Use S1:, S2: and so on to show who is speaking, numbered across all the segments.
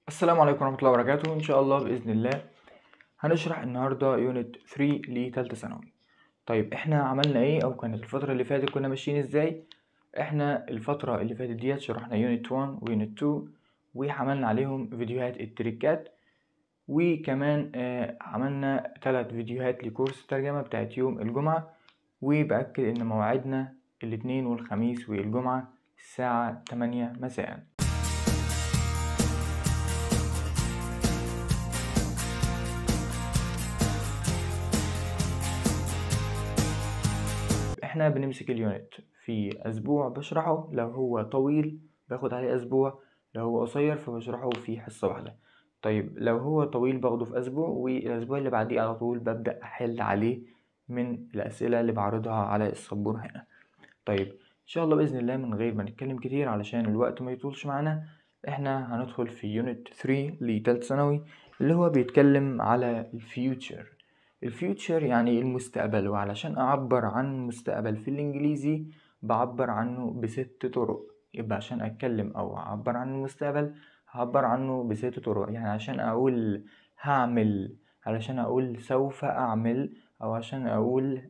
S1: السلام عليكم ورحمة الله وبركاته إن شاء الله بإذن الله هنشرح النهاردة يونت 3 لتالتة ثانوي طيب إحنا عملنا إيه أو كانت الفترة اللي فاتت كنا ماشيين إزاي إحنا الفترة اللي فاتت ديت شرحنا يونت 1 ويونت 2 وعملنا عليهم فيديوهات التريكات وكمان آه عملنا تلات فيديوهات لكورس الترجمة بتاعت يوم الجمعة وبأكد إن موعدنا الاثنين والخميس والجمعة الساعة 8 مساءً احنا بنمسك اليونت في اسبوع بشرحه لو هو طويل باخد عليه اسبوع لو هو قصير فبشرحه في حصة واحدة طيب لو هو طويل باخده في اسبوع والاسبوع اللي بعديه على طول ببدأ احل عليه من الاسئلة اللي بعرضها على السبورة هنا طيب ان شاء الله باذن الله من غير ما نتكلم كتير علشان الوقت ما يطولش معانا احنا هندخل في يونت 3 لتالت ثانوي اللي هو بيتكلم على الفيوتشر الفيوتشر يعني المستقبل وعلشان أعبر عن المستقبل في الإنجليزي بعبر عنه بست طرق يبقى عشان أتكلم أو أعبر عن المستقبل هعبر عنه بست طرق يعني عشان أقول هعمل علشان أقول سوف أعمل أو عشان أقول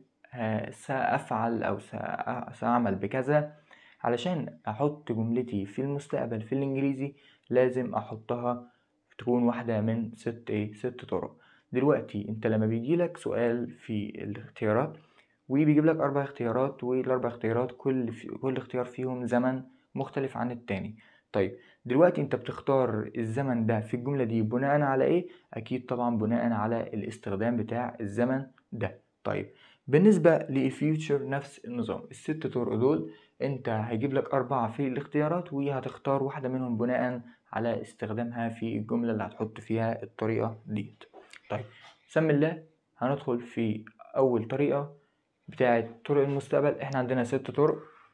S1: سأفعل أو سأعمل بكذا علشان أحط جملتي في المستقبل في الإنجليزي لازم أحطها تكون واحدة من ست إيه ست طرق دلوقتي انت لما بيجيلك سؤال في الاختيارات وبيجيب لك اربع اختيارات والاربع اختيارات كل في كل اختيار فيهم زمن مختلف عن التاني طيب دلوقتي انت بتختار الزمن ده في الجملة دي بناء على ايه اكيد طبعا بناء على الاستخدام بتاع الزمن ده طيب بالنسبة للفيوتشر نفس النظام الست طرق دول انت هيجيب لك اربعة في الاختيارات وهتختار واحدة منهم بناء على استخدامها في الجملة اللي هتحط فيها الطريقة ديت طيب بسم الله هندخل في أول طريقة بتاعة طرق المستقبل احنا عندنا ست طرق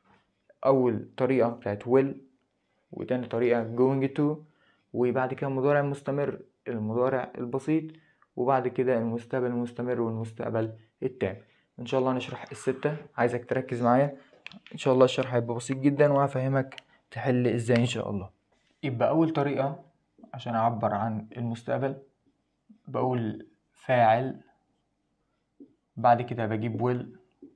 S1: أول طريقة بتاعة will وتاني طريقة going to وبعد كده المضارع المستمر المضارع البسيط وبعد كده المستقبل المستمر والمستقبل التام إن شاء الله نشرح الستة عايزك تركز معايا إن شاء الله الشرح هيبقى بسيط جدا وهفهمك تحل إزاي إن شاء الله يبقى أول طريقة عشان أعبر عن المستقبل بقول فاعل بعد كده بجيب will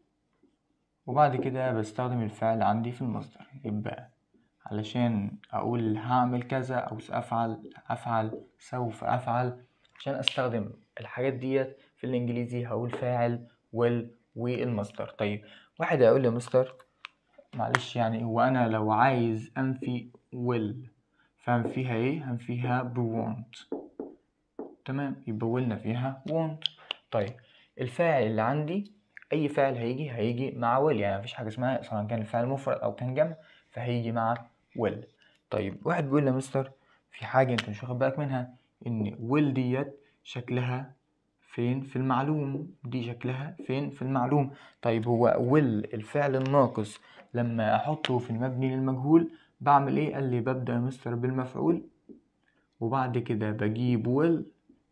S1: وبعد كده بستخدم الفعل عندي في المصدر يبقى علشان أقول هعمل كذا أو سأفعل أفعل سوف أفعل عشان أستخدم الحاجات ديت في الإنجليزي هقول فاعل will والمصدر طيب واحد هيقول لي مستر معلش يعني هو أنا لو عايز أنفي will فهنفيها إيه؟ هنفيها ب want تمام يبقى ولنا فيها want طيب الفاعل اللي عندي اي فاعل هيجي هيجي مع will يعني مفيش حاجه اسمها سواء كان الفاعل مفرد او كان جمع فهيجي مع will طيب واحد بيقول لي مستر في حاجه انت مش واخد بالك منها ان will ديت شكلها فين في المعلوم دي شكلها فين في المعلوم طيب هو will الفعل الناقص لما احطه في المبني للمجهول بعمل ايه قال لي ببدا يا مستر بالمفعول وبعد كده بجيب will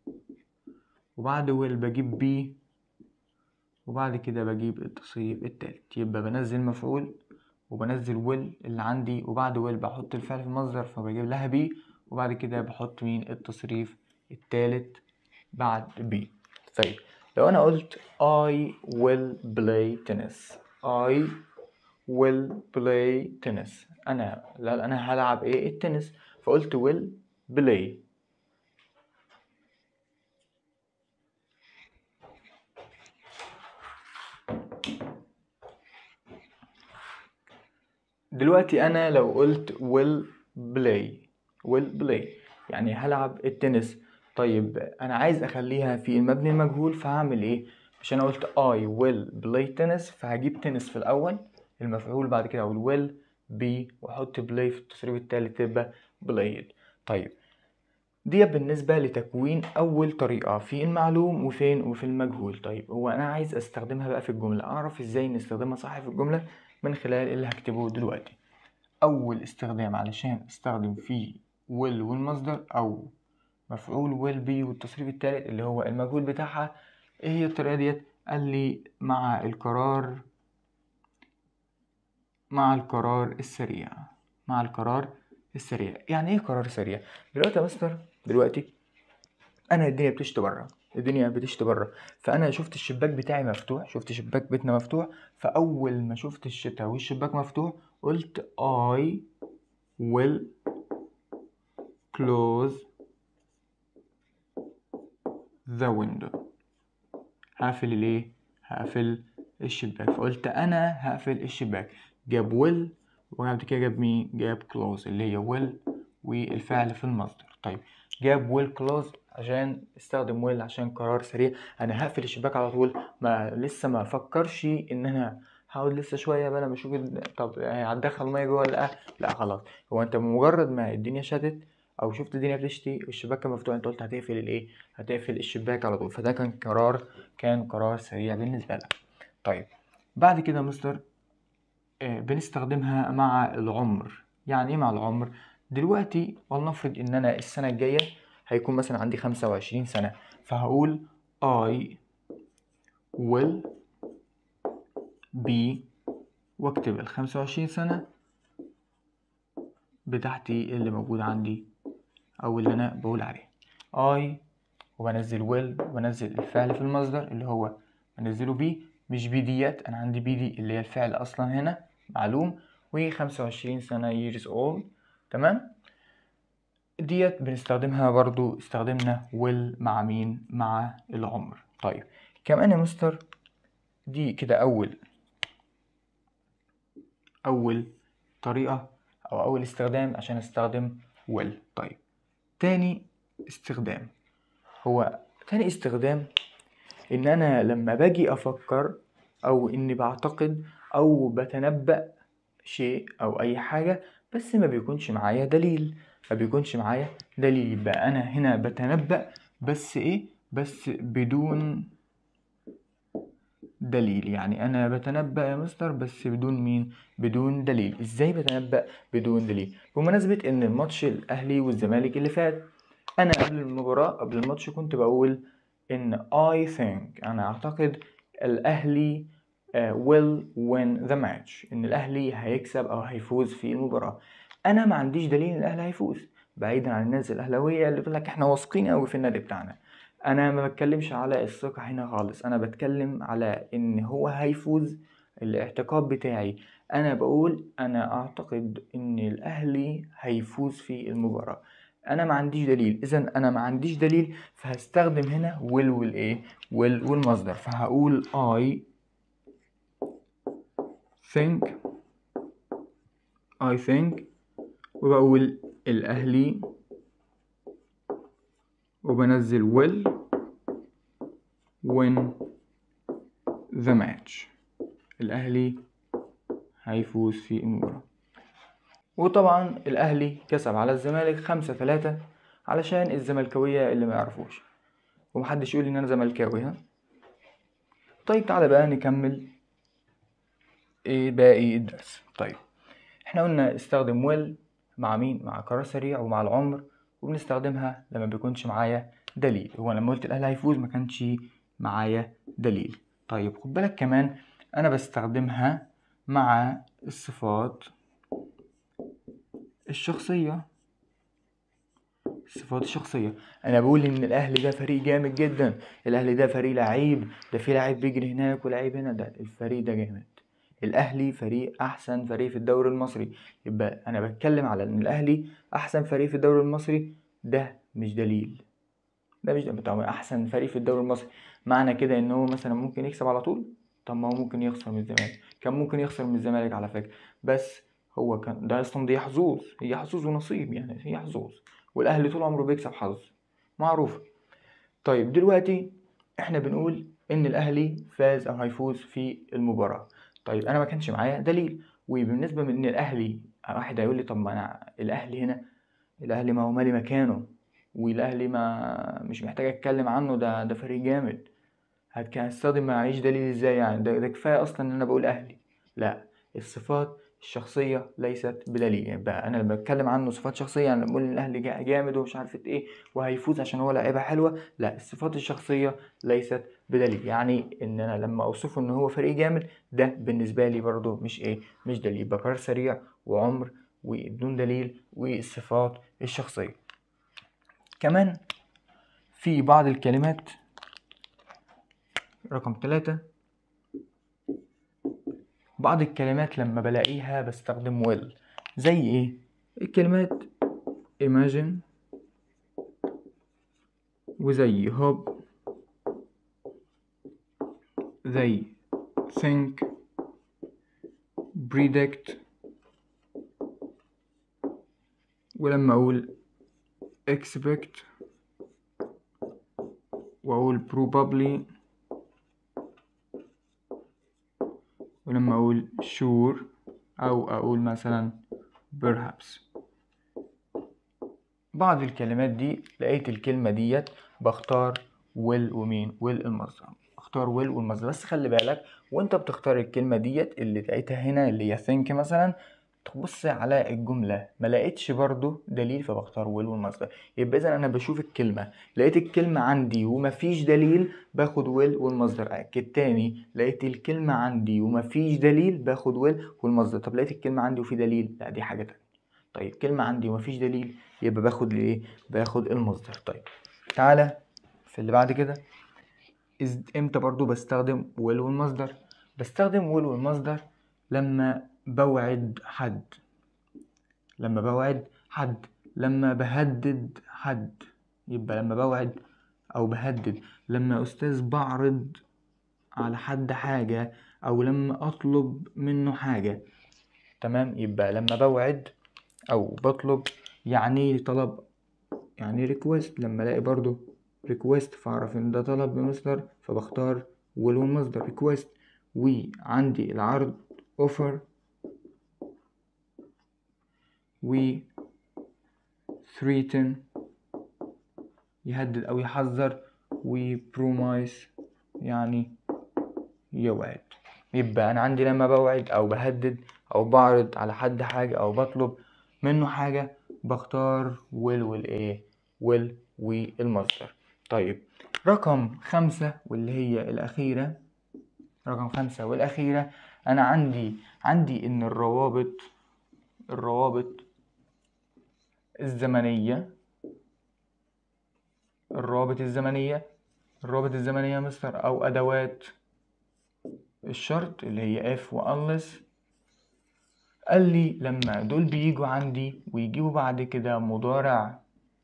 S1: وبعد ويل بجيب بي وبعد كده بجيب التصريف التالت يبقى بنزل مفعول وبنزل ويل اللي عندي وبعد ويل بحط الفعل في المصدر فبجيب لها بي وبعد كده بحط مين التصريف التالت بعد بي طيب لو انا قلت I will play tennis I will play tennis انا لا انا هلعب ايه التنس فقلت will play دلوقتي انا لو قلت will play will play يعني هلعب التنس طيب انا عايز اخليها في المبني المجهول فهعمل ايه مش انا قلت I will play tennis فهجيب تنس في الاول المفعول بعد كده اقول will be واحط play في التصريف التالت تبقى played طيب دي بالنسبة لتكوين أول طريقة في المعلوم وفين وفي المجهول طيب هو أنا عايز أستخدمها بقى في الجملة أعرف إزاي نستخدمها صح في الجملة من خلال اللي هكتبه دلوقتي أول استخدام علشان أستخدم فيه will والمصدر أو مفعول will be والتصريف التالت اللي هو المجهول بتاعها إيه هي الطريقة ديت قال لي مع القرار مع القرار السريع مع القرار السريع يعني ايه قرار سريع دلوقتي يا مستر دلوقتي انا الدنيا بتشتي بره الدنيا بتشتي بره فانا شفت الشباك بتاعي مفتوح شفت شباك بيتنا مفتوح فاول ما شفت الشتاء والشباك مفتوح قلت I will close the window هقفل الايه هقفل الشباك فقلت انا هقفل الشباك جاب will وبعد كده جاب مين جاب close اللي هي will والفعل في المصدر طيب جاب will close عشان استخدم will عشان قرار سريع انا هقفل الشباك على طول ما لسه ما فكرش ان انا هقعد لسه شويه بقى لما اشوف ال- طب هتدخل ميه جوه ولا لا لا خلاص هو انت بمجرد ما الدنيا شتت او شفت الدنيا بتشتي والشباك كان مفتوح انت قلت هتقفل الايه هتقفل الشباك على طول فده كان قرار كان قرار سريع بالنسبه لك طيب بعد كده يا مستر آه، بنستخدمها مع العمر يعني ايه مع العمر دلوقتي ولنفرض ان انا السنه الجايه هيكون مثلا عندي خمسة وعشرين سنه فهقول I will be واكتب الخمسة وعشرين سنة بتاعتي اللي موجود عندي أو اللي أنا بقول عليه I وبنزل will وبنزل الفعل في المصدر اللي هو بنزله بي مش بي ديت أنا عندي بي دي اللي هي الفعل أصلا هنا معلوم وخمسة وعشرين سنة years old تمام ديت بنستخدمها برضو استخدمنا will مع مين مع العمر طيب كمان يا مستر دي كده أول أول طريقة أو أول استخدام عشان أستخدم will طيب تاني استخدام هو تاني استخدام إن أنا لما باجي أفكر أو إني بعتقد أو بتنبأ شيء أو أي حاجة بس ما بيكونش معايا دليل ما بيكونش معايا دليل يبقى أنا هنا بتنبأ بس إيه بس بدون دليل يعني انا بتنبأ يا مستر بس بدون مين بدون دليل ازاي بتنبأ بدون دليل بمناسبة ان الماتش الاهلي والزمالك اللي فات انا قبل المباراة قبل الماتش كنت بقول ان I think انا اعتقد الاهلي آه، will win the match ان الاهلي هيكسب او هيفوز في المباراة انا ما عنديش دليل ان الاهلي هيفوز بعيدا عن الناس الاهلاوية اللي بتقول لك احنا واثقين قوي في النادي بتاعنا انا ما بتكلمش على الثقة هنا خالص انا بتكلم على ان هو هيفوز الاعتقاد بتاعي انا بقول انا اعتقد ان الاهلي هيفوز في المباراة انا ما عنديش دليل اذا انا ما عنديش دليل فهستخدم هنا will والايه will والمصدر فهقول I think I think وبقول الاهلي وبنزل will win the match الأهلي هيفوز في المباراة وطبعا الأهلي كسب على الزمالك خمسة ثلاثة علشان الزملكاوية اللي ما يعرفوش ومحدش يقول إن أنا زملكاوي ها طيب تعالى بقى نكمل إيه باقي الدرس طيب احنا قلنا استخدم will مع مين مع قرار سريع ومع العمر وبنستخدمها لما بيكونش معايا دليل هو لما قلت الاهلي هيفوز ما كانش معايا دليل طيب خد بالك كمان انا بستخدمها مع الصفات الشخصية الصفات الشخصية أنا بقول إن الأهلي ده فريق جامد جدا الأهلي ده فريق لعيب ده في لعيب بيجري هناك ولعيب هنا ده الفريق ده جامد الأهلي فريق أحسن فريق في الدوري المصري يبقى أنا بتكلم على إن الأهلي أحسن فريق في الدوري المصري ده مش دليل ده مش ده طب أحسن فريق في الدوري المصري معنى كده إن هو مثلا ممكن يكسب على طول طب ما هو ممكن يخسر من الزمالك كان ممكن يخسر من الزمالك على فكرة بس هو كان ده أصلا دي حظوظ هي حظوظ ونصيب يعني هي حظوظ والأهلي طول عمره بيكسب حظ معروف طيب دلوقتي احنا بنقول ان الاهلي فاز او هيفوز في المباراة طيب انا ما كانش معايا دليل وبالنسبة من ان الاهلي واحد هيقول لي طب ما انا الاهلي هنا الاهلي ما هو مالي مكانه والاهلي ما مش محتاج اتكلم عنه ده ده فريق جامد هت- هستخدم معيش دليل ازاي يعني ده, ده كفايه اصلا ان انا بقول اهلي لا الصفات الشخصيه ليست بدليل يبقى انا لما بتكلم عنه صفات شخصيه يعني لما بقول ان الاهلي جا- جامد ومش عارفه ايه وهيفوز عشان هو لعيبه حلوه لا الصفات الشخصيه ليست بدليل يعني ان انا لما اوصفه ان هو فريق جامد ده بالنسبه لي برضو مش ايه مش دليل يبقى قرار سريع وعمر وبدون دليل والصفات الشخصية كمان في بعض الكلمات رقم ثلاثة بعض الكلمات لما بلاقيها بستخدم will زي ايه الكلمات imagine وزي hope زي think predict ولما اقول expect واقول probably ولما اقول sure او اقول مثلا perhaps بعض الكلمات دي لقيت الكلمة ديت بختار will ومين will المصدر اختار will والمصدر بس خلي بالك وانت بتختار الكلمة ديت اللي لقيتها هنا اللي هي think مثلا تبص على الجملة ما لقيتش برضو دليل فبختار will والمصدر يبقى اذا انا بشوف الكلمة لقيت الكلمة عندي ومفيش دليل باخد will والمصدر اكد تاني لقيت الكلمة عندي ومفيش دليل باخد will والمصدر طب لقيت الكلمة عندي وفي دليل لا دي حاجة تانية طيب كلمة عندي ومفيش دليل يبقى باخد الايه باخد المصدر طيب تعالى في اللي بعد كده إز امتى برضو بستخدم will والمصدر بستخدم will والمصدر لما بوعد حد لما بوعد حد لما بهدد حد يبقى لما بوعد او بهدد لما استاذ بعرض على حد حاجة او لما اطلب منه حاجة تمام يبقى لما بوعد او بطلب يعني طلب يعني ريكوست لما الاقي برضو ريكوست فاعرف ان ده طلب بمصدر فبختار will والمصدر ريكوست وعندي العرض اوفر و threaten يهدد او يحذر و promise يعني يوعد يبقى انا عندي لما بوعد او بهدد او بعرض على حد حاجة او بطلب منه حاجة بختار will والايه will والمصدر طيب رقم خمسة واللي هي الأخيرة رقم خمسة والأخيرة أنا عندي عندي إن الروابط الروابط الزمنية الروابط الزمنية الروابط الزمنية مستر أو أدوات الشرط اللي هي if و unless قال لي لما دول بيجوا عندي ويجيبوا بعد كده مضارع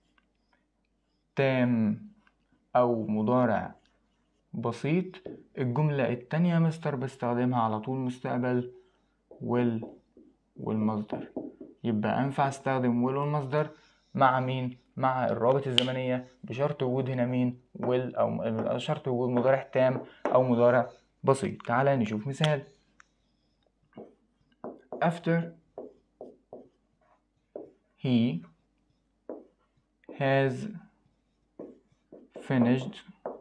S1: تام أو مضارع بسيط الجملة التانية مستر بستخدمها على طول مستقبل will والمصدر يبقى أنفع استخدم will والمصدر مع مين؟ مع الروابط الزمنية بشرط وجود هنا مين؟ will أو شرط وجود مضارع تام أو مضارع بسيط تعالى نشوف مثال after he has finished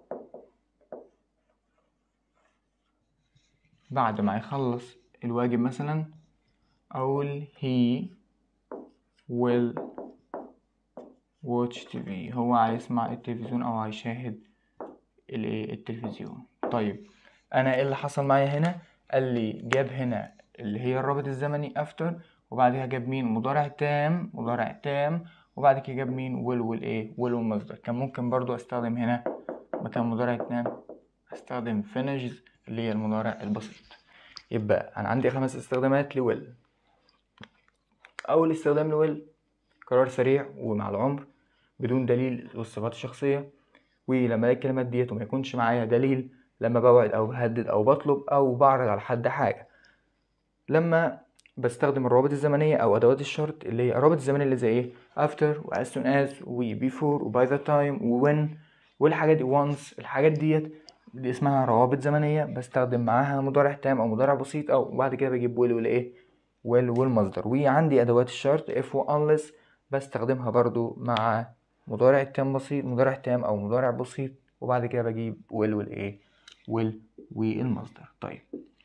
S1: بعد ما يخلص الواجب مثلا أقول he will watch TV هو هيسمع التلفزيون أو هيشاهد الايه التلفزيون طيب أنا ايه اللي حصل معايا هنا قال لي جاب هنا اللي هي الرابط الزمني after وبعدها جاب مين مضارع تام مضارع تام وبعد كده جاب مين will والايه will والمصدر كان ممكن برضو استخدم هنا مكان مضارع تام استخدم finished اللي هي المضارع البسيط يبقى انا عندي خمس استخدامات لويل اول استخدام لويل قرار سريع ومع العمر بدون دليل والصفات الشخصيه ولما الاقي الكلمات ديت وما يكونش معايا دليل لما بوعد او بهدد او بطلب او بعرض على حد حاجه لما بستخدم الروابط الزمنية أو أدوات الشرط اللي هي الروابط الزمنية اللي زي إيه after و as soon as و before و by the time و when والحاجات دي once الحاجات ديت دي اسمها روابط زمنية بستخدم معاها مضارع تام أو مضارع بسيط أو بعد كده بجيب will والإيه will والمصدر وعندي أدوات الشرط if و unless بستخدمها برضو مع مضارع تام بسيط مضارع تام أو مضارع بسيط وبعد كده بجيب will والإيه will والمصدر طيب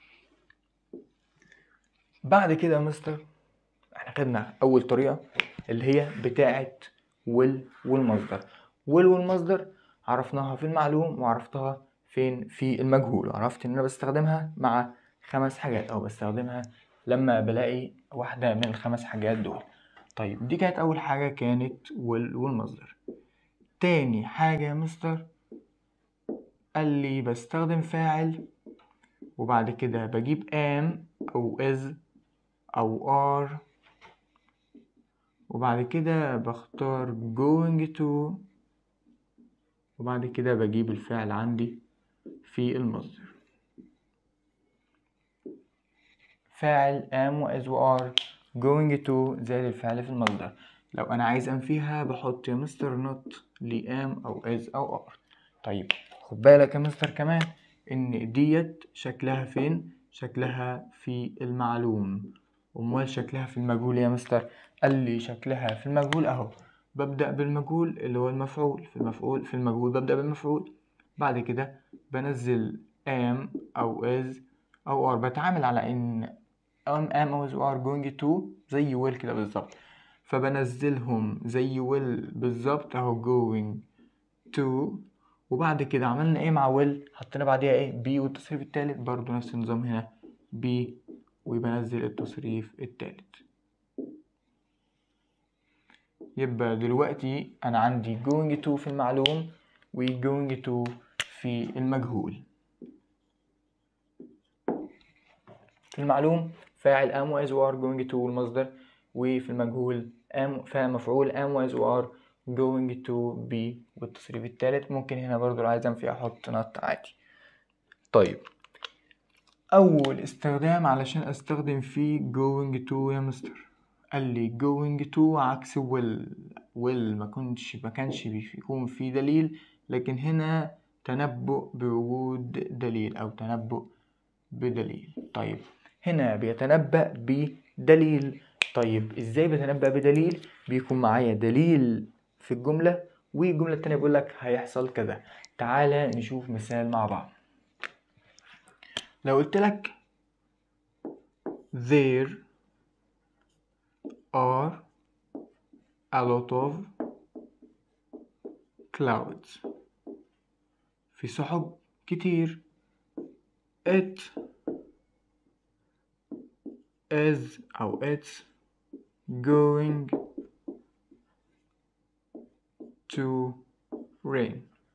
S1: بعد كده يا مستر احنا خدنا اول طريقه اللي هي بتاعه will والمصدر will والمصدر عرفناها في المعلوم وعرفتها فين في المجهول عرفت ان انا بستخدمها مع خمس حاجات او بستخدمها لما بلاقي واحدة من الخمس حاجات دول طيب دي كانت أول حاجة كانت will والمصدر تاني حاجة يا مستر قال لي بستخدم فاعل وبعد كده بجيب am أو is أو are وبعد كده بختار going to وبعد كده بجيب الفعل عندي في المصدر فاعل am و is و are going to زائد الفعل في المصدر لو أنا عايز أنفيها بحط يا مستر not ل am أو is أو are طيب خد بالك يا مستر كمان إن ديت شكلها فين؟ شكلها في المعلوم أمال شكلها في المجهول يا مستر قال لي شكلها في المجهول أهو ببدأ بالمجهول اللي هو المفعول في المفعول في المجهول ببدأ بالمفعول بعد كده بنزل am أو is أو are بتعامل على إن am am أو is و are going to زي will كده بالظبط فبنزلهم زي will بالظبط أهو going to وبعد كده عملنا ايه مع will حطينا بعديها ايه be والتصريف التالت برضو نفس النظام هنا be وبنزل التصريف التالت يبقى دلوقتي أنا عندي going to في المعلوم و going to في المجهول في المعلوم فاعل am و is و are going to والمصدر وفي المجهول am فاعل مفعول am و is و are going to be والتصريف التالت ممكن هنا برضو لو عايز أنفي أحط not عادي طيب أول استخدام علشان أستخدم فيه going to يا مستر قال لي going to عكس will will ما كنش ما كانش بيكون في دليل لكن هنا تنبؤ بوجود دليل أو تنبؤ بدليل طيب هنا بيتنبأ بدليل طيب ازاي بتنبأ بدليل بيكون معايا دليل في الجملة والجملة التانية بيقول لك هيحصل كذا تعالى نشوف مثال مع بعض لو قلت لك there are a lot of clouds في سحب كتير it is أو it's going to rain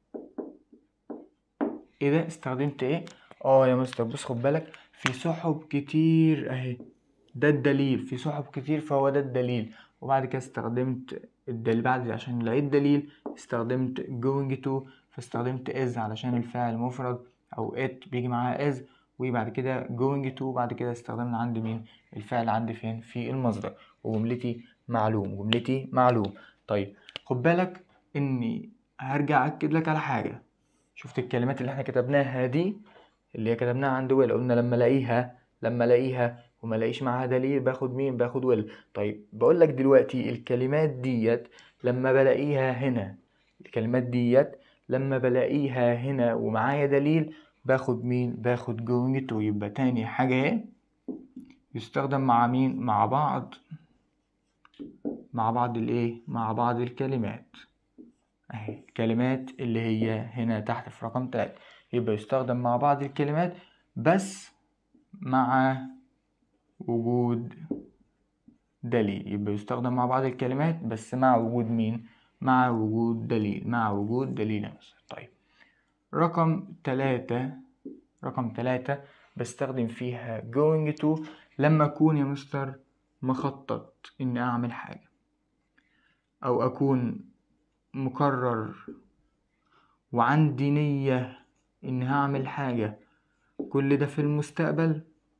S1: إذا استخدمت إيه؟ آه يا مستر بص خد بالك في سحب كتير أهي ده الدليل في سحب كتير فهو ده الدليل وبعد كده استخدمت الدليل بعد عشان لقيت دليل استخدمت going to فاستخدمت is علشان الفاعل مفرد أو it بيجي معاها is وبعد كده going to بعد كده استخدمنا عندي مين الفعل عندي فين في المصدر وجملتي معلوم جملتي معلوم طيب خد بالك اني هرجع اكد لك على حاجه شفت الكلمات اللي احنا كتبناها دي اللي هي كتبناها عند ويل قلنا لما الاقيها لما الاقيها وما الاقيش معاها دليل باخد مين باخد ويل طيب بقول لك دلوقتي الكلمات ديت لما بلاقيها هنا الكلمات ديت لما بلاقيها هنا ومعايا دليل باخد مين باخد going to يبقى تاني حاجة اهي يستخدم مع مين مع بعض مع بعض الايه مع بعض الكلمات اهي الكلمات اللي هي هنا تحت في رقم تلاتة يبقى يستخدم مع بعض الكلمات بس مع وجود دليل يبقى يستخدم مع بعض الكلمات بس مع وجود مين مع وجود دليل مع وجود دليل مثلا طيب رقم تلاتة رقم تلاتة بستخدم فيها going to لما أكون يا مستر مخطط إني أعمل حاجة أو أكون مقرر وعندي نية إني هعمل حاجة كل ده في المستقبل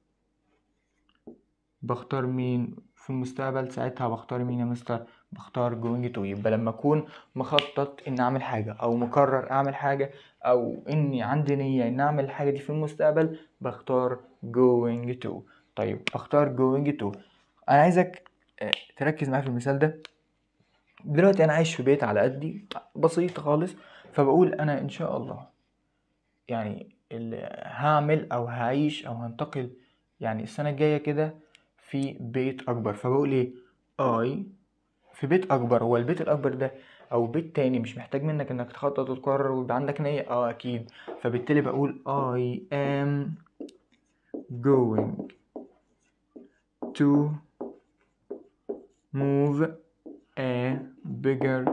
S1: بختار مين في المستقبل ساعتها بختار مين يا مستر بختار going to يبقى لما اكون مخطط ان اعمل حاجه او مقرر اعمل حاجه او اني عندي نيه ان اعمل الحاجه دي في المستقبل بختار going to طيب بختار going to انا عايزك تركز معايا في المثال ده دلوقتي انا عايش في بيت على قدي بسيط خالص فبقول انا ان شاء الله يعني هعمل او هعيش او هنتقل يعني السنه الجايه كده في بيت اكبر فبقول ايه اي في بيت اكبر هو البيت الاكبر ده او بيت تاني مش محتاج منك انك تخطط وتقرر ويبقى عندك نية اه اكيد فبالتالي بقول I am going to move a bigger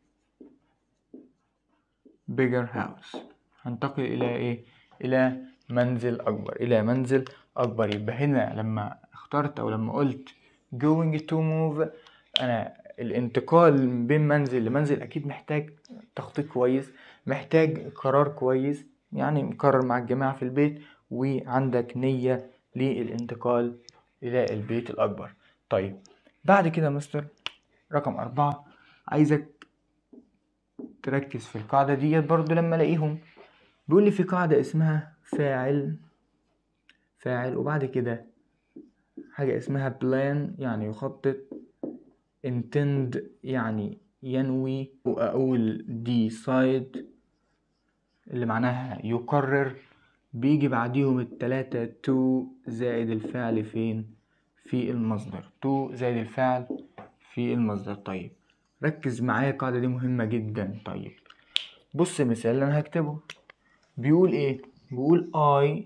S1: bigger house هنتقل إلى إيه؟ إلى منزل أكبر إلى منزل أكبر يبقى هنا لما اخترت أو لما قلت going to move أنا الانتقال بين منزل لمنزل أكيد محتاج تخطيط كويس محتاج قرار كويس يعني مقرر مع الجماعة في البيت وعندك نية للانتقال إلى البيت الأكبر طيب بعد كده مستر رقم أربعة عايزك تركز في القاعدة ديت برضو لما ألاقيهم بيقول لي في قاعدة اسمها فاعل فاعل وبعد كده حاجة اسمها plan يعني يخطط intend يعني ينوي وأقول decide اللي معناها يقرر بيجي بعديهم التلاتة to زائد الفعل فين في المصدر to زائد الفعل في المصدر طيب ركز معايا القاعدة دي مهمة جدا طيب بص المثال اللي أنا هكتبه بيقول إيه بيقول I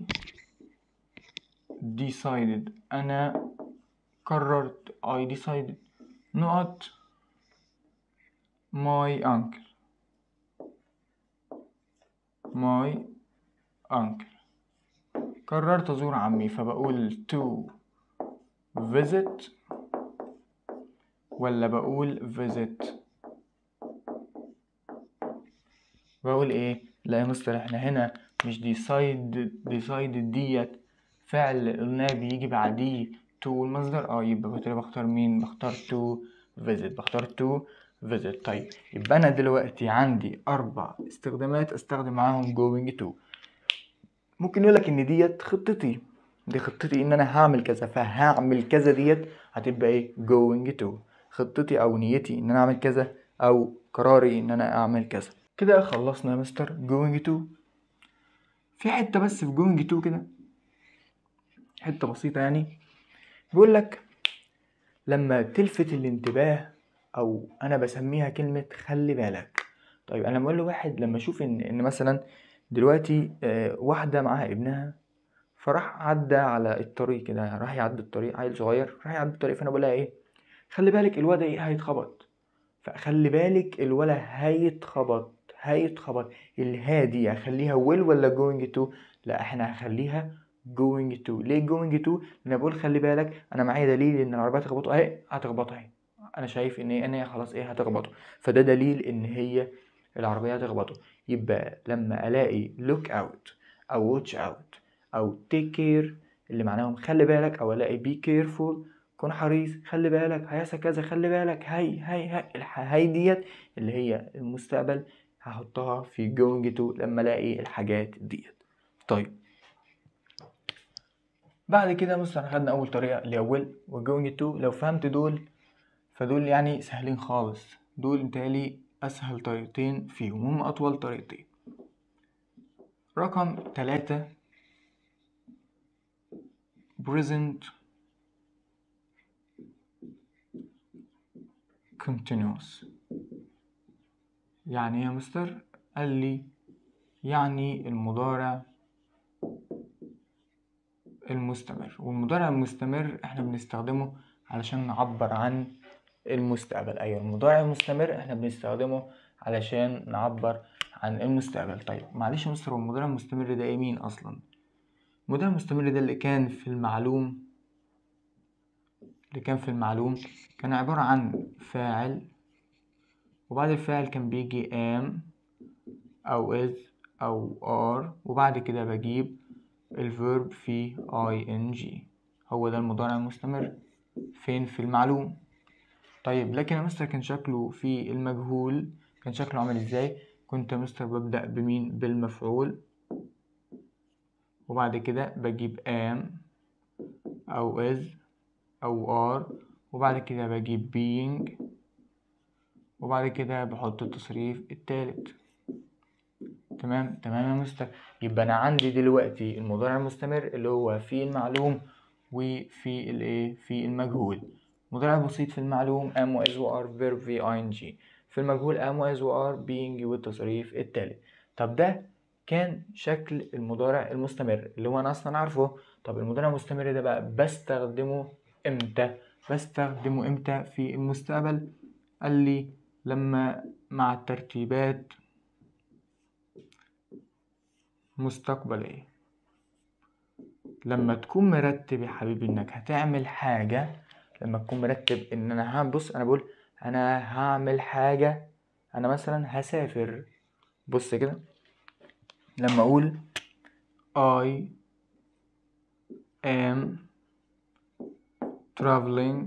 S1: decided أنا قررت I decided not my uncle my uncle قررت أزور عمي فبقول to visit ولا بقول visit بقول ايه لا يا مستر احنا هنا مش decide decide ديت فعل قلنا بيجي بعديه to المصدر اه يبقى بالتالي بختار مين بختار to visit بختار to visit طيب يبقى انا دلوقتي عندي اربع استخدامات استخدم معاهم going to ممكن يقول لك ان ديت خطتي دي خطتي ان انا هعمل كذا فهعمل كذا ديت هتبقى ايه going to خطتي او نيتي ان انا اعمل كذا او قراري ان انا اعمل كذا كده خلصنا يا مستر going to في حته بس في going to كده حته بسيطه يعني بيقول لك لما تلفت الانتباه او انا بسميها كلمه خلي بالك طيب انا بقول لواحد لما اشوف ان ان مثلا دلوقتي آه، واحده معاها ابنها فراح عدى على الطريق كده راح يعدي الطريق عيل صغير راح يعدي الطريق فانا بقول لها ايه خلي بالك الواد ايه هيتخبط فخلي بالك الولد هيتخبط هيتخبط الهادي اخليها will ولا going to لا احنا هنخليها going to ليه going to لان أنا بقول خلي بالك انا معايا دليل ان العربيه هتخبطه اهي هتخبطه اهي انا شايف ان هي ان هي خلاص ايه هتخبطه فده دليل ان هي العربيه هتخبطه يبقى لما الاقي look out او watch out او take care اللي معناهم خلي بالك او الاقي be careful كن حريص خلي بالك هيحصل كذا خلي بالك هي هي هي الح- هي ديت اللي هي المستقبل هحطها في going to لما الاقي الحاجات ديت طيب بعد كده مثلا خدنا اول طريقه اللي هي will و going to لو فهمت دول فدول يعني سهلين خالص دول انتهالي اسهل طريقتين فيهم هم اطول طريقتين رقم تلاتة present continuous يعني ايه يا مستر قال لي يعني المضارع المستمر والمضارع المستمر احنا بنستخدمه علشان نعبر عن المستقبل ايوه المضارع المستمر احنا بنستخدمه علشان نعبر عن المستقبل طيب معلش يا مستر هو المضارع المستمر ده ايه مين اصلا المضارع المستمر ده اللي كان في المعلوم اللي كان في المعلوم كان عبارة عن فاعل وبعد الفاعل كان بيجي am أو is أو are وبعد كده بجيب الفيرب في ing هو ده المضارع المستمر فين في المعلوم طيب لكن يا مستر كان شكله في المجهول كان شكله عامل ازاي كنت يا مستر ببدأ بمين بالمفعول وبعد كده بجيب am أو is أو are وبعد كده بجيب being وبعد كده بحط التصريف التالت تمام تمام يا مستر يبقى أنا عندي دلوقتي المضارع المستمر اللي هو في المعلوم وفي الايه في المجهول مضارع بسيط في المعلوم am و is و are verb في ing في المجهول am و is و are being والتصريف التالت طب ده كان شكل المضارع المستمر اللي هو انا اصلا عارفه طب المضارع المستمر ده بقى بستخدمه امتى بستخدمه امتى في المستقبل قال لي لما مع الترتيبات مستقبلية لما تكون مرتب يا حبيبي انك هتعمل حاجة لما تكون مرتب ان انا هبص انا بقول انا هعمل حاجة انا مثلا هسافر بص كده لما اقول I am traveling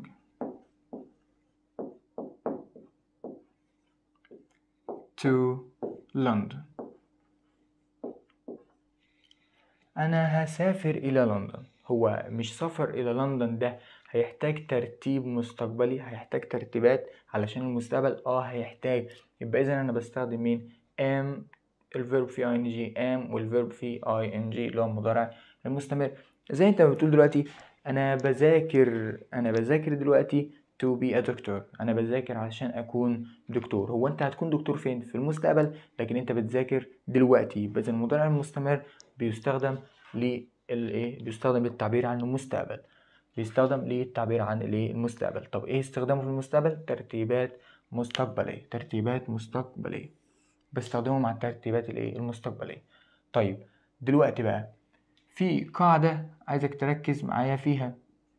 S1: to London أنا هسافر إلى لندن هو مش سفر إلى لندن ده هيحتاج ترتيب مستقبلي هيحتاج ترتيبات علشان المستقبل اه هيحتاج يبقى إذا أنا بستخدم مين am الفيرب في ing am والفيرب في ing اللي هو المضارع المستمر زي انت بتقول دلوقتي انا بذاكر انا بذاكر دلوقتي to be a doctor انا بذاكر علشان اكون دكتور هو انت هتكون دكتور فين في المستقبل لكن انت بتذاكر دلوقتي يبقى اذا المضارع المستمر بيستخدم للايه بيستخدم للتعبير عن المستقبل بيستخدم للتعبير عن الايه المستقبل طب ايه استخدامه في المستقبل ترتيبات مستقبليه ترتيبات مستقبليه بستخدمه مع الترتيبات الايه المستقبليه طيب دلوقتي بقى في قاعدة عايزك تركز معايا فيها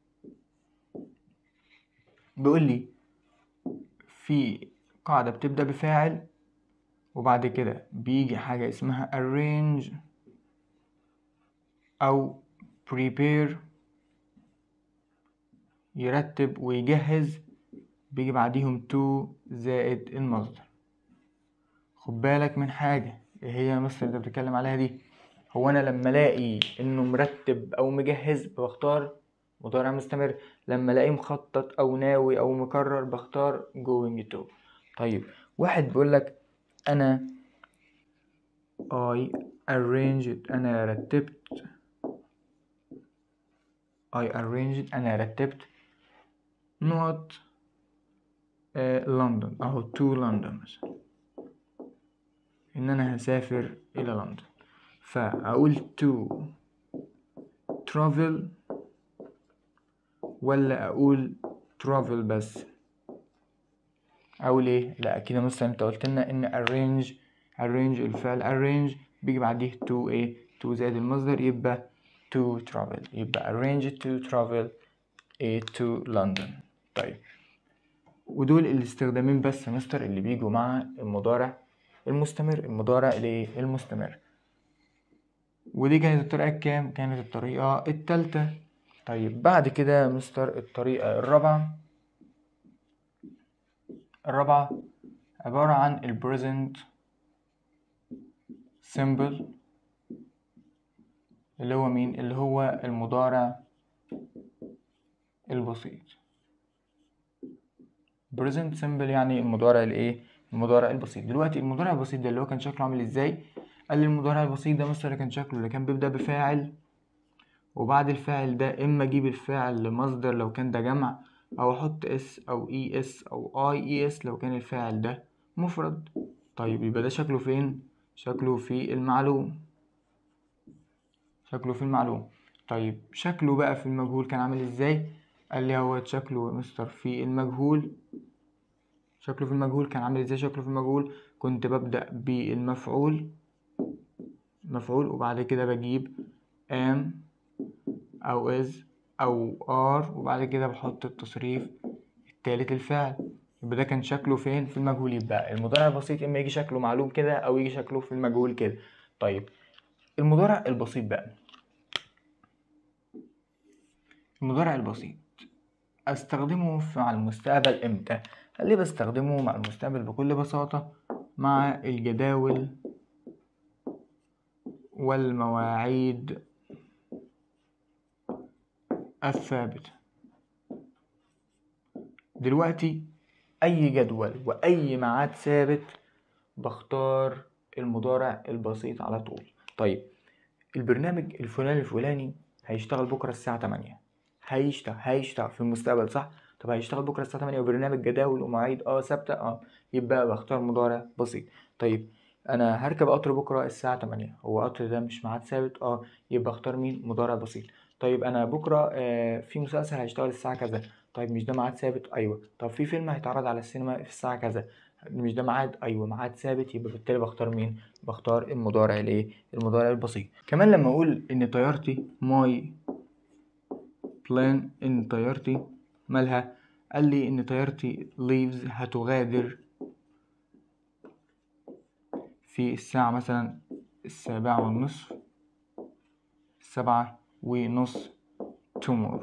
S1: بيقول لي في قاعدة بتبدأ بفاعل وبعد كده بيجي حاجة اسمها arrange أو prepare يرتب ويجهز بيجي بعديهم to زائد المصدر خد بالك من حاجة ايه هي يا مستر اللي بتتكلم عليها دي هو انا لما الاقي انه مرتب او مجهز بختار مضارع مستمر لما الاقيه مخطط او ناوي او مكرر بختار going to طيب واحد بيقول لك انا I arranged انا رتبت I arranged انا رتبت نقط لندن اهو to لندن مثلا ان انا هسافر الى لندن فاقول to travel ولا اقول travel بس اقول ايه لا كده مثلا انت قلت لنا ان arrange arrange الفعل arrange بيجي بعديه to ايه to زائد المصدر يبقى to travel يبقى arrange to travel ايه to London طيب ودول الاستخدامين بس يا مستر اللي بيجوا مع المضارع المستمر المضارع الايه المستمر ودي كانت الطريقة الكام؟ كانت الطريقة التالتة طيب بعد كده يا مستر الطريقة الرابعة الرابعة عبارة عن ال present simple اللي هو مين؟ اللي هو المضارع البسيط present simple يعني المضارع الايه؟ المضارع البسيط دلوقتي المضارع البسيط ده اللي هو كان شكله عامل ازاي؟ قال لي المضارع البسيط ده مثلا كان شكله اللي كان بيبدأ بفاعل وبعد الفاعل ده اما اجيب الفاعل لمصدر لو كان ده جمع او احط اس او اي اس او اي اي اس لو كان الفاعل ده مفرد طيب يبقى ده شكله فين شكله في المعلوم شكله في المعلوم طيب شكله بقى في المجهول كان عامل ازاي قال لي هو شكله مستر في المجهول شكله في المجهول كان عامل ازاي شكله في المجهول كنت ببدأ بالمفعول مفعول وبعد كده بجيب am أو is أو are وبعد كده بحط التصريف التالت الفعل يبقى ده كان شكله فين في المجهول يبقى المضارع البسيط إما يجي شكله معلوم كده أو يجي شكله في المجهول كده طيب المضارع البسيط بقى المضارع البسيط أستخدمه مع المستقبل إمتى؟ قال لي بستخدمه مع المستقبل بكل بساطة مع الجداول والمواعيد الثابتة دلوقتي أي جدول وأي ميعاد ثابت بختار المضارع البسيط على طول طيب البرنامج الفلاني الفلاني هيشتغل بكرة الساعة 8 هيشتغل هيشتغل في المستقبل صح طب هيشتغل بكرة الساعة 8 وبرنامج جداول ومواعيد اه ثابتة اه يبقى بختار مضارع بسيط طيب انا هركب قطر بكره الساعه 8 هو قطر ده مش ميعاد ثابت اه يبقى اختار مين مضارع بسيط طيب انا بكره آه، في مسلسل هيشتغل الساعه كذا طيب مش ده ميعاد ثابت ايوه طب في فيلم هيتعرض على السينما في الساعه كذا مش ده ميعاد ايوه ميعاد ثابت يبقى بالتالي بختار مين بختار المضارع الايه المضارع البسيط كمان لما اقول ان طيارتي ماي بلان ان طيارتي مالها قال لي ان طيارتي leaves هتغادر في الساعة مثلا السابعة والنصف السبعة ونص tomorrow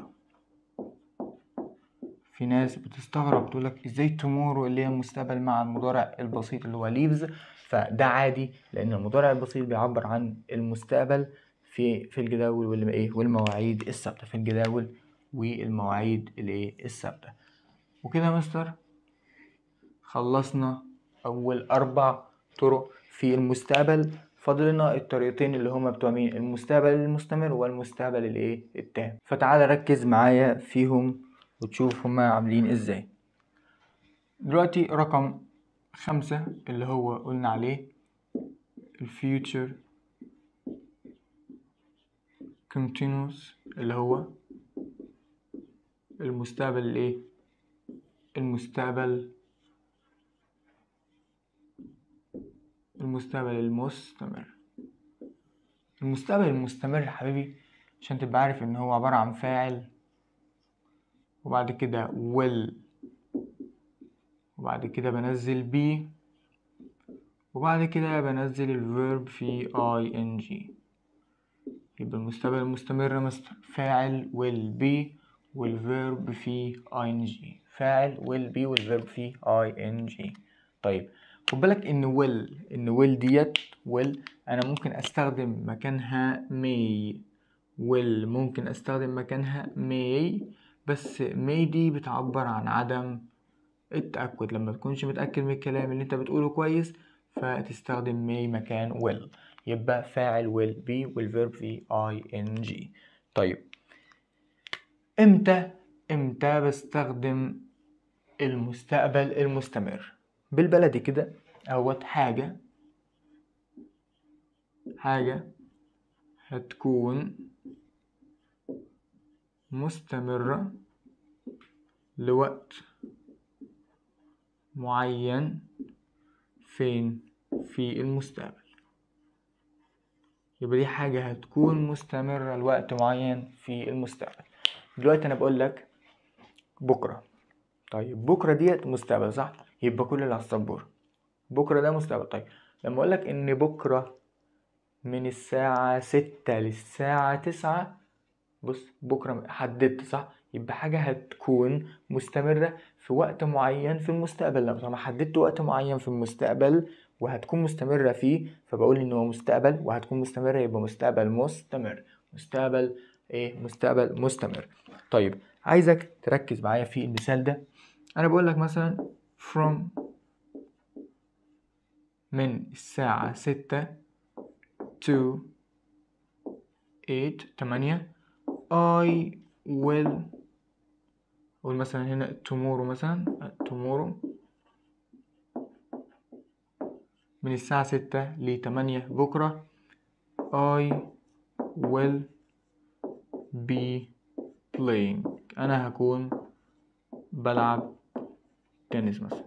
S1: في ناس بتستغرب تقولك ازاي tomorrow اللي هي المستقبل مع المضارع البسيط اللي هو leaves فده عادي لان المضارع البسيط بيعبر عن المستقبل في في الجداول والم- ايه والمواعيد الثابتة في الجداول والمواعيد الايه الثابتة وكده يا مستر خلصنا أول أربع طرق في المستقبل فاضل لنا الطريقتين اللي هما بتوع مين المستقبل المستمر والمستقبل الايه التام فتعال ركز معايا فيهم وتشوف هما عاملين ازاي دلوقتي رقم خمسة اللي هو قلنا عليه الفيوتشر continuous اللي هو المستقبل الايه المستقبل المستقبل المستمر المستقبل المستمر يا حبيبي عشان تبقى عارف ان هو عبارة عن فاعل وبعد كده will وبعد كده بنزل be وبعد كده بنزل الفيرب في ing يبقى المستقبل المستمر يا مستر فاعل will be والفيرب في ing فاعل will be والفيرب في ing طيب خد بالك ان will ان will ديت will انا ممكن استخدم مكانها may will ممكن استخدم مكانها may بس may دي بتعبر عن عدم التأكد لما تكونش متأكد من الكلام اللي انت بتقوله كويس فتستخدم may مكان will يبقى فاعل will be والفيرب في ing طيب امتى امتى بستخدم المستقبل المستمر بالبلدي كده اهوت حاجة حاجة هتكون مستمرة لوقت معين فين في المستقبل يبقى دي حاجة هتكون مستمرة لوقت معين في المستقبل دلوقتي أنا بقول لك بكرة طيب بكرة ديت مستقبل صح؟ يبقى كل اللي على السبورة بكرة ده مستقبل طيب لما أقول لك إن بكرة من الساعة ستة للساعة تسعة بص بكرة حددت صح؟ يبقى حاجة هتكون مستمرة في وقت معين في المستقبل لو طالما حددت وقت معين في المستقبل وهتكون مستمرة فيه فبقول إن هو مستقبل وهتكون مستمرة يبقى مستقبل مستمر مستقبل إيه مستقبل مستمر طيب عايزك تركز معايا في المثال ده أنا بقول لك مثلا from من الساعة ستة to eight تمانية I will قول مثلا هنا tomorrow مثلا tomorrow من الساعة ستة لتمانية بكرة I will be playing أنا هكون بلعب تنس مثلا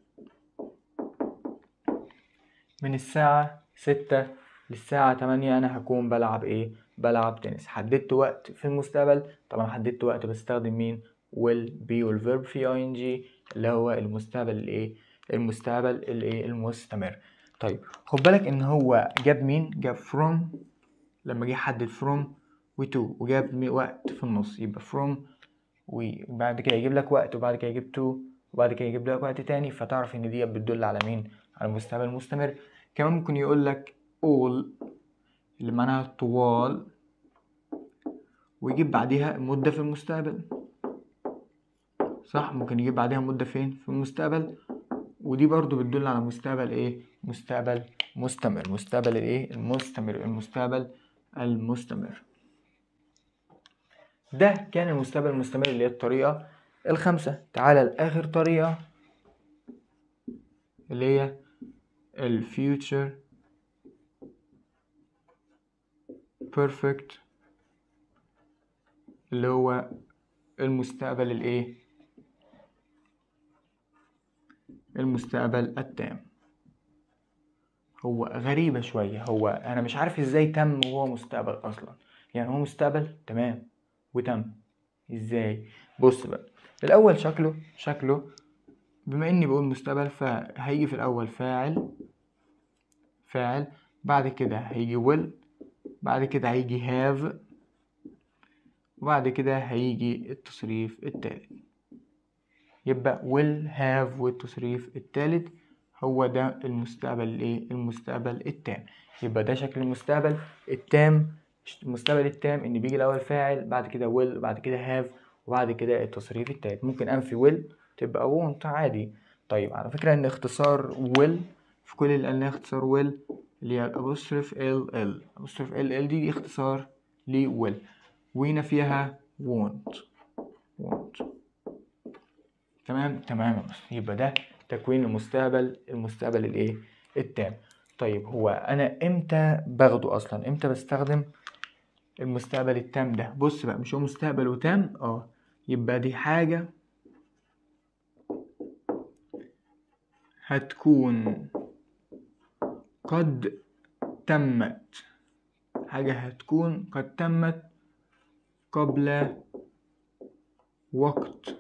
S1: من الساعة ستة للساعة تمانية أنا هكون بلعب إيه؟ بلعب تنس حددت وقت في المستقبل طبعا حددت وقت بستخدم مين؟ will be والفيرب في ing اللي هو المستقبل الإيه؟ المستقبل الإيه؟ المستمر طيب خد بالك إن هو جاب مين؟ جاب from لما جه يحدد from و to وجاب مي- وقت في النص يبقى from وبعد كده يجيب لك وقت وبعد كده يجيب to وبعد كده يجيب لك وقت تاني فتعرف إن دي بتدل على مين؟ على المستقبل المستمر كمان ممكن يقول لك all اللي معناها طوال ويجيب بعديها مدة في المستقبل صح ممكن يجيب بعديها مدة فين في المستقبل ودي برضو بتدل على مستقبل ايه مستقبل مستمر مستقبل الايه المستمر المستقبل المستمر ده كان المستقبل المستمر اللي هي الطريقة الخامسة تعالى لآخر طريقة اللي هي الفيوتشر perfect اللي هو المستقبل الايه المستقبل التام هو غريبة شوية هو أنا مش عارف إزاي تم وهو مستقبل أصلا يعني هو مستقبل تمام وتم إزاي بص بقى الأول شكله شكله بما إني بقول مستقبل فهيجي في الأول فاعل فاعل بعد كده هيجي will بعد كده هيجي have وبعد كده هيجي التصريف التالت يبقى will have والتصريف التالت هو ده المستقبل الايه المستقبل التام يبقى ده شكل المستقبل التام المستقبل التام ان بيجي الاول فاعل بعد كده will وبعد كده have وبعد كده التصريف التالت ممكن انفي will تبقى won't عادي طيب على فكرة ان اختصار will في كل اللي قلناه اختصار will اللي هي الابوستروف ال ال apostrophe ال ال دي, دي اختصار ل will وهنا فيها won't won't تمام تمام يبقى ده تكوين المستقبل المستقبل الايه التام طيب هو انا امتى باخده اصلا امتى بستخدم المستقبل التام ده بص بقى مش هو مستقبل وتام اه يبقى دي حاجة هتكون قد تمت حاجة هتكون قد تمت قبل وقت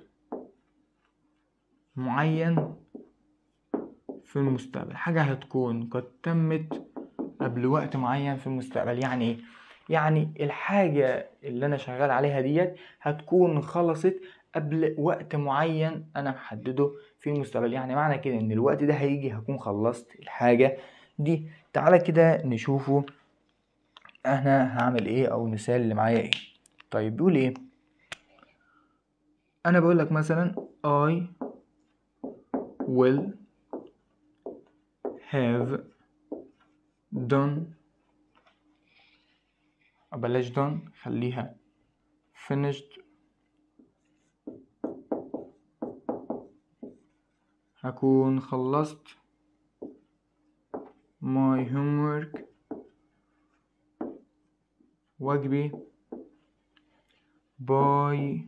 S1: معين في المستقبل حاجة هتكون قد تمت قبل وقت معين في المستقبل يعني ايه يعني الحاجة اللي أنا شغال عليها ديت هتكون خلصت قبل وقت معين أنا محدده في المستقبل يعني معنى كده إن الوقت ده هيجي هكون خلصت الحاجة دي تعالى كده نشوفه أنا هعمل إيه أو المثال اللي معايا إيه طيب بيقول إيه أنا بقول لك مثلا I will have done بلاش done خليها finished هكون خلصت my homework واجبي by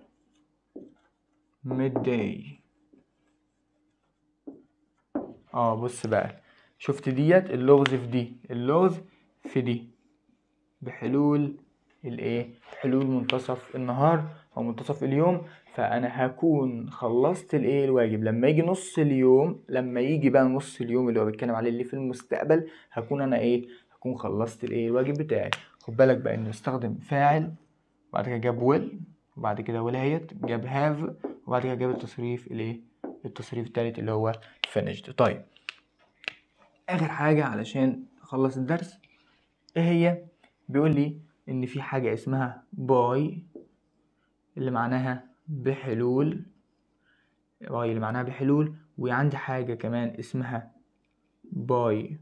S1: midday اه بص بقى شفت ديت اللغز في دي اللغز في دي بحلول الايه حلول منتصف النهار او منتصف اليوم فانا هكون خلصت الايه الواجب لما يجي نص اليوم لما يجي بقى نص اليوم اللي هو بيتكلم عليه اللي في المستقبل هكون انا ايه هكون خلصت الايه الواجب بتاعي خد بالك بقى انه استخدم فاعل وبعد كده جاب ويل وبعد كده ولايت جاب هاف وبعد كده جاب التصريف الايه التصريف التالت اللي هو finished طيب اخر حاجة علشان اخلص الدرس ايه هي بيقول لي ان في حاجة اسمها باي اللي معناها بحلول باي اللي معناها بحلول وعندي حاجة كمان اسمها باي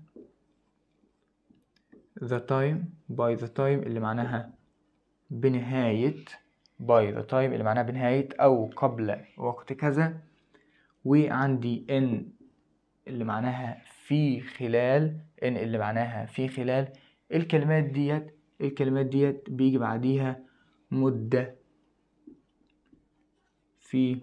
S1: the time by the time اللي معناها بنهاية by the time اللي معناها بنهاية أو قبل وقت كذا وعندي in اللي معناها في خلال ان اللي معناها في خلال الكلمات ديت الكلمات ديت بيجي بعديها مدة في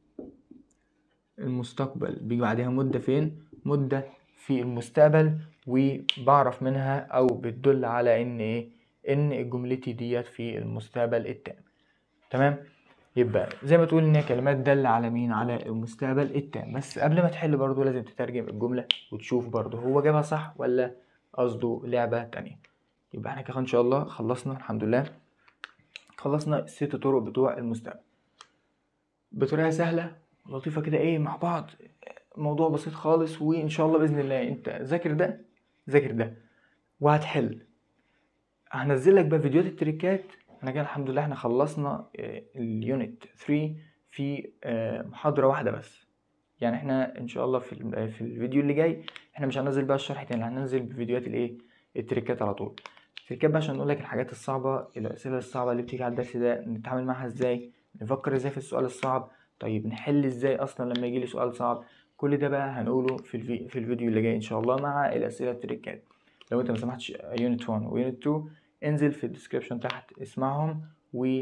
S1: المستقبل بيجي بعديها مدة فين مدة في المستقبل وبعرف منها او بتدل على ان ايه ان جملتي ديت في المستقبل التام تمام يبقى زي ما تقول ان هي كلمات دالة على مين على المستقبل التام بس قبل ما تحل برضو لازم تترجم الجملة وتشوف برضو هو جابها صح ولا قصده لعبة تانية يبقى احنا كده ان شاء الله خلصنا الحمد لله خلصنا الست طرق بتوع المستقبل بطريقة سهلة لطيفة كده ايه مع بعض موضوع بسيط خالص وان شاء الله باذن الله انت ذاكر ده ذاكر ده وهتحل هنزل لك بقى فيديوهات التريكات احنا كده الحمد لله احنا خلصنا اليونت 3 في محاضرة واحدة بس يعني احنا ان شاء الله في في الفيديو اللي جاي احنا مش هننزل بقى الشرح تاني هننزل بفيديوهات الايه التريكات على طول التريكات بقى عشان نقول لك الحاجات الصعبة الأسئلة الصعبة اللي بتيجي على الدرس ده نتعامل معاها ازاي نفكر ازاي في السؤال الصعب طيب نحل ازاي اصلا لما يجي لي سؤال صعب كل ده بقى هنقوله في الفي... في الفيديو اللي جاي ان شاء الله مع الاسئله التريكات لو انت ما سمعتش يونت 1 ويونت 2 انزل في الديسكربشن تحت اسمعهم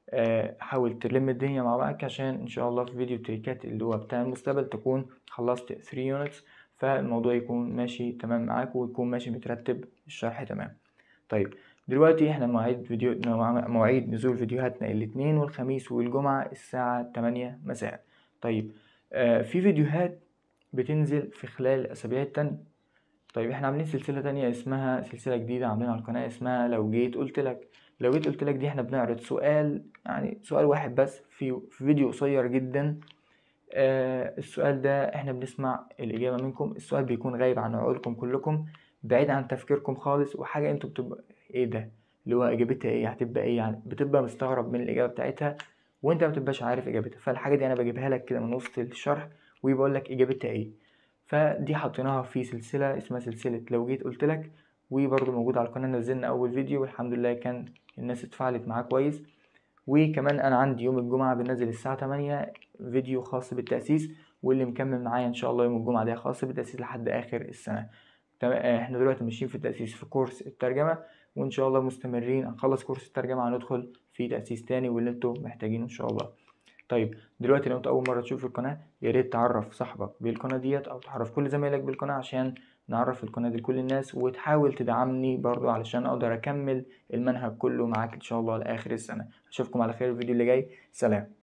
S1: آه، حاول تلم الدنيا مع بعضك عشان ان شاء الله في فيديو تريكات اللي هو بتاع المستقبل تكون خلصت 3 يونتس فالموضوع يكون ماشي تمام معاك ويكون ماشي مترتب الشرح تمام طيب دلوقتي احنا مواعيد فيديو مواعيد نزول فيديوهاتنا الاثنين والخميس والجمعة الساعة 8 مساء طيب آه في فيديوهات بتنزل في خلال الأسابيع التانية طيب احنا عاملين سلسلة تانية اسمها سلسلة جديدة عاملينها على القناة اسمها لو جيت قلت لك لو جيت قلت لك دي احنا بنعرض سؤال يعني سؤال واحد بس في, في فيديو قصير جدا آه السؤال ده احنا بنسمع الإجابة منكم السؤال بيكون غايب عن عقولكم كلكم بعيد عن تفكيركم خالص وحاجة انتوا بتبقى ايه ده اللي هو اجابتها ايه هتبقى ايه يعني بتبقى مستغرب من الإجابة بتاعتها وانت ما بتبقاش عارف اجابتها فالحاجة دي انا بجيبها لك كده من وسط الشرح وبقول لك اجابتها ايه فدي حطيناها في سلسلة اسمها سلسلة لو جيت قلت لك وبرضه موجود على القناة نزلنا أول فيديو والحمد لله كان الناس اتفاعلت معاه كويس وكمان أنا عندي يوم الجمعة بنزل الساعة 8 فيديو خاص بالتأسيس واللي مكمل معايا إن شاء الله يوم الجمعة ده خاص بالتأسيس لحد آخر السنة احنا دلوقتي ماشيين في التأسيس في كورس الترجمة وإن شاء الله مستمرين هنخلص كورس الترجمة هندخل في تأسيس تاني واللي انتوا محتاجينه إن شاء الله طيب دلوقتي لو انت اول مره تشوف القناه يا ريت تعرف صاحبك بالقناه ديت او تعرف كل زمايلك بالقناه عشان نعرف القناه دي لكل الناس وتحاول تدعمني برضو علشان اقدر اكمل المنهج كله معاك ان شاء الله لاخر السنه اشوفكم على خير الفيديو اللي جاي سلام